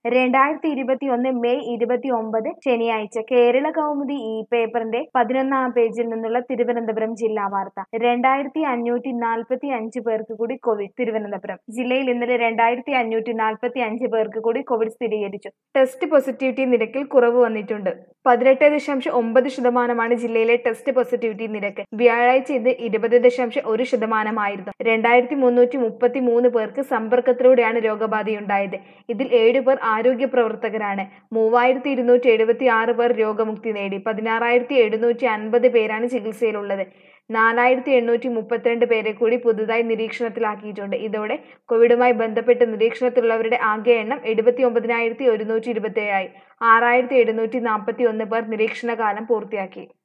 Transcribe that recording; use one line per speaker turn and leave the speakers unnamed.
രണ്ടായിരത്തി ഇരുപത്തി ഒന്ന് മെയ് ഇരുപത്തി ഒമ്പത് ശനിയാഴ്ച കേരള കൗമുദി ഈ പേപ്പറിന്റെ പതിനൊന്നാം പേജിൽ നിന്നുള്ള തിരുവനന്തപുരം ജില്ലാ വാർത്ത രണ്ടായിരത്തി അഞ്ഞൂറ്റി നാൽപ്പത്തി അഞ്ച് പേർക്ക് കൂടി കോവിഡ് തിരുവനന്തപുരം ജില്ലയിൽ ഇന്നലെ രണ്ടായിരത്തി അഞ്ഞൂറ്റി നാൽപ്പത്തി അഞ്ച് പേർക്ക് കൂടി കോവിഡ് സ്ഥിരീകരിച്ചു ടെസ്റ്റ് പോസിറ്റിവിറ്റി നിരക്കിൽ കുറവ് വന്നിട്ടുണ്ട് പതിനെട്ട് ദശാംശം ഒമ്പത് ശതമാനമാണ് ജില്ലയിലെ ടെസ്റ്റ് പോസിറ്റിവിറ്റി നിരക്ക് വ്യാഴാഴ്ച ഇത് ഇരുപത് ദശാംശം ഒരു ശതമാനമായിരുന്നു രണ്ടായിരത്തി മുന്നൂറ്റി മുപ്പത്തി മൂന്ന് പേർക്ക് സമ്പർക്കത്തിലൂടെയാണ് രോഗബാധയുണ്ടായത് ഇതിൽ ഏഴ് പേർ ആരോഗ്യ പ്രവർത്തകരാണ് മൂവായിരത്തി ഇരുന്നൂറ്റി എഴുപത്തി ആറ് പേർ രോഗമുക്തി നേടി പതിനാറായിരത്തി എഴുന്നൂറ്റി അൻപത് പേരാണ് ചികിത്സയിലുള്ളത് നാലായിരത്തി എണ്ണൂറ്റി മുപ്പത്തിരണ്ട് പേരെ കൂടി പുതുതായി നിരീക്ഷണത്തിലാക്കിയിട്ടുണ്ട് ഇതോടെ കോവിഡുമായി ബന്ധപ്പെട്ട് നിരീക്ഷണത്തിലുള്ളവരുടെ ആകെ എണ്ണം എഴുപത്തി ഒമ്പതിനായിരത്തി ഒരുന്നൂറ്റി ഇരുപത്തി ഏഴായി ആറായിരത്തി എഴുന്നൂറ്റി നാൽപ്പത്തി ഒന്ന് പേർ നിരീക്ഷണകാലം പൂർത്തിയാക്കി